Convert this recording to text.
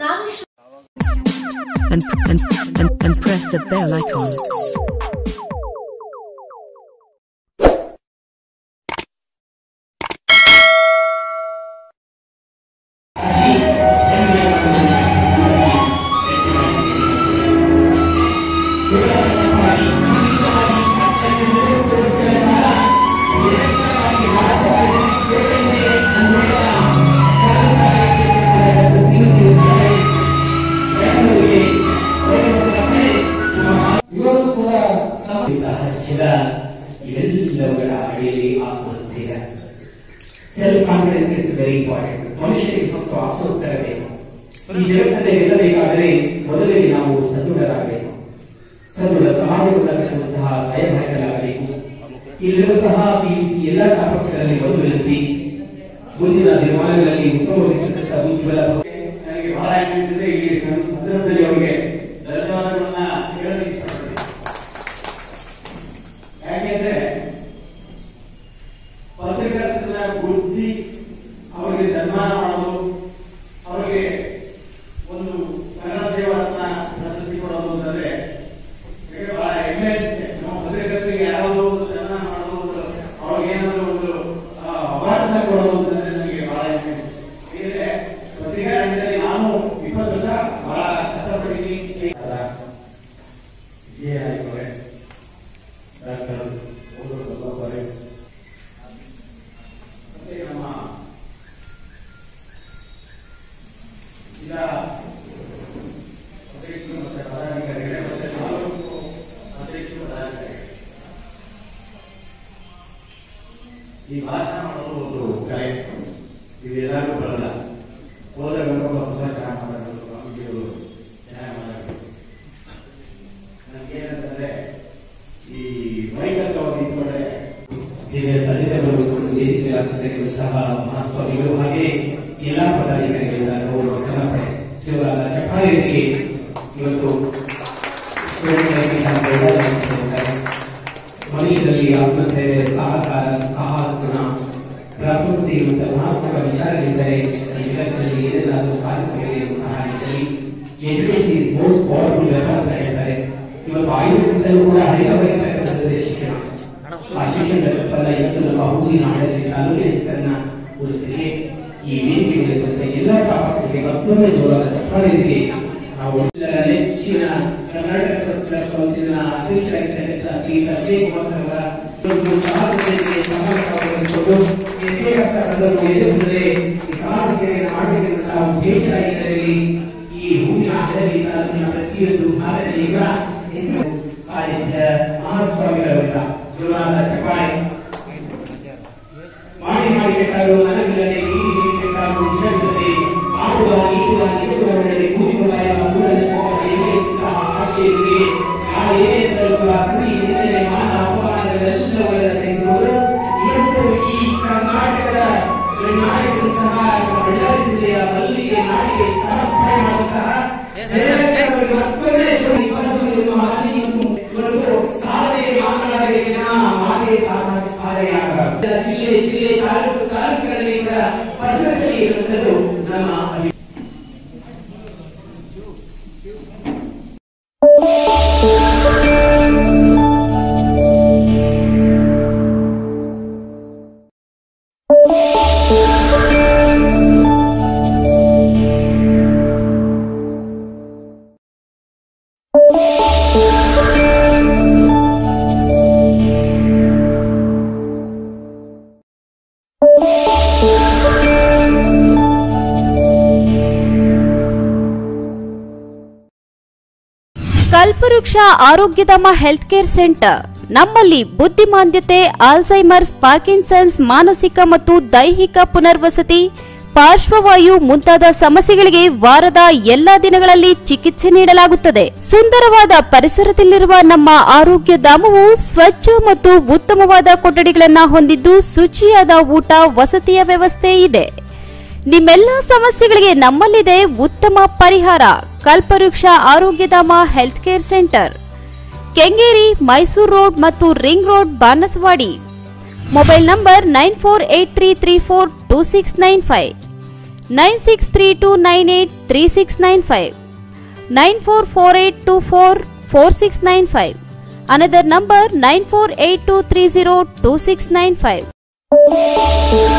ನಾನು Shri- and, and, and, and press the bell icon. ಇವತ್ತು ಕೂಡ ಇಂತಹ ಛಲ ಇವೆಲ್ಲವುಗಳ ಅಡಿಯಲ್ಲಿ ಆತ್ಮಹತ್ಯೆ self confidence is very important ಮನುಷ್ಯನಿಗೆ ಫಸ್ಟ್ ಆತ್ಮೋತ್ತರ ಬೇಕು ಈ ಜಗತ್ತಲ್ಲಿ ಗೆಲ್ಲಬೇಕಾದರೆ ಮೊದಲಿಗೆ ನಾವು ಸದೃಢರಾಗಬೇಕು ಸದೃಢ ಸಮಾಜವನ್ನು ಕಟ್ಟುವಂತಹ ಭಯಭಯಗಳಾಗಬೇಕು ಇಲ್ಲಿರುವಂತಹ ಪಿಸಿ ಎಲ್ಲ ಟಾಪಿಕ್ಗಳಲ್ಲಿ ಒಂದು ವಿನಂತಿ ಮುಂದಿನ ದಿನಮಾನಗಳಲ್ಲಿ ಉತ್ತಮವಾಗಿರ್ತಕ್ಕಂಥ ಉಜ್ವಲ ಬಗ್ಗೆ ನನಗೆ ಬಹಳ ಅನಿಸಿದ್ರೆ ಈ ಸಂದರ್ಭದಲ್ಲಿ ಅವರಿಗೆ ಧನ್ಯವಾದಗಳನ್ನ ಹೇಳಲು ಇಷ್ಟಪಡ್ತೀನಿ ಯಾಕೆಂದ್ರೆ ಪತ್ರಕರ್ತನ ಗುರುತಿಸಿ ಅವರಿಗೆ ಸನ್ಮಾನ ಮಾಡೋದು ಅವರಿಗೆ ಒಂದು ಕನ್ನಡ ಸೇವಾರತ್ನ ಪ್ರಶಸ್ತಿ ಕೊಡೋದು ಅಂತಂದ್ರೆ ನನಗೆ ಬಹಳ ಹೆಮ್ಮೆ ಅನಿಸುತ್ತೆ ನಮ್ಮ ಪತ್ರಕರ್ತರಿಗೆ ಯಾರಾದರೂ ಒಂದು ಸನ್ಮಾನ ಮಾಡೋದು ಅವ್ರಿಗೆ ಏನಾದರೂ ಒಂದು ಅವಾರ್ಡ್ನ ಕೊಡೋದು ಅಂತಂದ್ರೆ ನನಗೆ ಬಹಳ ಹೆಮ್ಮೆ ಅನಿಸುತ್ತೆ ಯಾಕೆಂದ್ರೆ ಪತ್ರಿಕಾ ರಂಗದಲ್ಲಿ ನಾನು ಇಪ್ಪತ್ತು ವರ್ಷ ಬಹಳ ಕಷ್ಟಪಟ್ಟಿದ್ದೀನಿ ವಿಜಯನಾಯ್ಕವರೇ ಡಾಕ್ಟರ್ ಅವರೇ ಮತ್ತೆ ನಮ್ಮ ಜಿಲ್ಲಾ ಅಧ್ಯಕ್ಷರು ಮತ್ತೆ ಪದಾಧಿಕಾರಿಗಳೇ ಮತ್ತೆ ತಾಲೂಕು ಅಧ್ಯಕ್ಷರು ಪದಾಧಿಕಾರಿಗಳೇ ಈ ಭಾಷಣ ಮಾಡೋದು ಒಂದು ಕಲೆ ಇದೆಲ್ಲರಿಗೂ ಬರಲ್ಲ ಹೋದಾಗ ತುಂಬ ಚೆನ್ನಾಗಿ ಮಾತಾಡಬೇಕು ಸ್ವಾಮೀಜಿಗಳು ಚೆನ್ನಾಗಿ ಮಾತಾಡಬೇಕು ನನಗೇನಂತಂದ್ರೆ ಈ ಮೈಕಲ್ ಅವರು ನಿಂತ್ಕೊಂಡ್ರೆ ಹಿರಿಯ ತಜ್ಞರು ವೇದಿಕೆಯಾಗ್ತದೆ ಸಹ ಮಹಾಸ್ವಾಮಿಗಳು ಹಾಗೆ ಎಲ್ಲಾ ಪದಾಧಿಕಾರಿಗಳಿಂದ ಅವರು ಕನ್ನಡ ಶಿವರಾದ ಚಪ್ಪಾಳಿಗೆ ಇವತ್ತು ಮನುಷ್ಯರಲ್ಲಿ ಆತ್ಮಸ್ಥೈರ್ಯ ಸಹಕಾರ ಸಹಾಗುಣ ಪ್ರಕೃತಿ ಮತ್ತು ಮಹತ್ವದ ವಿಚಾರಗಳಿದ್ದರೆ ಈ ಜಗತ್ತಿನಲ್ಲಿ ಏನೆಲ್ಲಾದರೂ ಸಾಧಿಸಬೇಕು ಎನ್ನುವಂತಹ ನಿಟ್ಟಿನಲ್ಲಿ education is most powerful weapon ಅಂತ ಹೇಳ್ತಾರೆ ಇವತ್ತು ಆಯುರ್ವೇದದಲ್ಲೂ ಕೂಡ ಅನೇಕ ವಯಸ್ಸಾಗಿರುತ್ತದೆ ಶಿಕ್ಷಣ ಆ ಶಿಕ್ಷಣದ ಫಲ ಇವತ್ತು ನಮ್ಮ ಹೂವಿನ ಆಡಳಿತ ಚಾಲನೆ ಹೆಸರನ್ನ ಉಳಿಸಿದೆ ಈ ವೇದಿಕೆಗಳಿರುವಂತಹ ಎಲ್ಲ ಟಾಪಿಕ್ಗೆ ಮತ್ತೊಮ್ಮೆ ಜೋರಾದ ಚಪ್ಪಾಳೆಗೆ ನಾವು ಎಲ್ಲರ ನೆಚ್ಚಿನ ಕರ್ನಾಟಕ ಪತ್ರ ಕೌನ್ಸಿಲ್ನ ಅಧ್ಯಕ್ಷರಾಗಿರ್ತಕ್ಕಂಥ ಶ್ರೀ ಸತ್ಯ ಕುಮಾರ್ ಅವರ ಒಂದು ಸಮಾಜಕ್ಕೆ ಸಮಾಜವನ್ನು ಎದ್ದೇಳತಕ್ಕಂಥದ್ದು ಎದುರುತ್ತದೆ ಈ ಸಮಾಜಕ್ಕೆ ಮಾಡಬೇಕಂತಹ ಉದ್ದೇಶರಾಗಿದ್ದಲ್ಲಿ ಈ ಹೂವಿನ ಆಡಳಿತ ತಾಲೂಕಿನ ಪ್ರತಿಯೊಂದು ಭಾಗದಲ್ಲಿ ಈಗ ಹೆಚ್ಚು ಸಾಹಿತ್ಯ ಮಹಾಸ್ವಾಮಿಗಳವರ ಜೋರಾದ ಚಪ್ಪಾಳೆ ಮಾಡಿ ಮಾಡಿ ಬೇಕಾದರೂ ನನಗಿಲ್ಲದೆ ಈ ರೀತಿ ಬೇಕಾದರೂ ಜಗತ್ತಲ್ಲಿ ಆಡುವ ನೀಡುವ ನಿಡುವವರಲ್ಲಿ ಕೂಡಿರುವ ಎಂಬ ಮೂಲದಲ್ಲಿ ಇಂತಹ ಆಶಯಗಳಿಗೆ ನಾವು ಏನೇನೂ ಕೂಡ ಪ್ರತಿ ನಿಂದನೆ ಮಾನ ಅಪಮಾನಗಳೆಲ್ಲವರ ತೆಗೆದುಕೊಂಡು ಇವತ್ತು ಈ ಕರ್ನಾಟಕದ ನಾಡಿದಂತಹ ಬಳ್ಳಾರಿ ಜಿಲ್ಲೆಯ ಮಲ್ಲಿಗೆ ನಾಡಿಗೆ ಸಮರ್ಪಣೆ ಮಾಡುವಂತಹ ಜಯಲಲಿತಾರವರಿಗೆ ಮತ್ತೊಮ್ಮೆ ಇವತ್ತು ಹಾದಿ ಇವತ್ತು ಸಾಧನೆ ಮಾತನಾಡಬೇಕಿನ ಮಾತೆ ಸಾಧನೆಯಾಗ ಜಿಲ್ಲೆ ಜಿಲ್ಲೆ ತಾಲೂಕು ತಾಲೂಕುಗಳಲ್ಲಿ ಕೂಡ ಪರಿಸರದಲ್ಲಿ ಇರುವಂಥದ್ದು ನಮ್ಮ ಅಭಿ ಕಲ್ಪವೃಕ್ಷ ಆರೋಗ್ಯಧಾಮ ಹೆಲ್ತ್ ಕೇರ್ ಸೆಂಟರ್ ನಮ್ಮಲ್ಲಿ ಬುದ್ಧಿಮಾಂದ್ಯತೆ ಆಲ್ಝೈಮರ್ಸ್ ಪಾರ್ಕಿನ್ಸನ್ಸ್ ಮಾನಸಿಕ ಮತ್ತು ದೈಹಿಕ ಪುನರ್ವಸತಿ ಪಾರ್ಶ್ವವಾಯು ಮುಂತಾದ ಸಮಸ್ಯೆಗಳಿಗೆ ವಾರದ ಎಲ್ಲಾ ದಿನಗಳಲ್ಲಿ ಚಿಕಿತ್ಸೆ ನೀಡಲಾಗುತ್ತದೆ ಸುಂದರವಾದ ಪರಿಸರದಲ್ಲಿರುವ ನಮ್ಮ ಆರೋಗ್ಯ ಧಾಮವು ಸ್ವಚ್ಛ ಮತ್ತು ಉತ್ತಮವಾದ ಕೊಠಡಿಗಳನ್ನು ಹೊಂದಿದ್ದು ಶುಚಿಯಾದ ಊಟ ವಸತಿಯ ವ್ಯವಸ್ಥೆ ಇದೆ ನಿಮ್ಮೆಲ್ಲ ಸಮಸ್ಯೆಗಳಿಗೆ ನಮ್ಮಲ್ಲಿದೆ ಉತ್ತಮ ಪರಿಹಾರ Kalpavriksha Arogyadhama health care centre Kengeri Mysuru road ಮತ್ತು ring road Banasawadi mobile number nine four eight three three four two six nine five nine six three two nine eight three six nine five nine four four eight two four four six nine five another number nine four eight two three zero two six nine five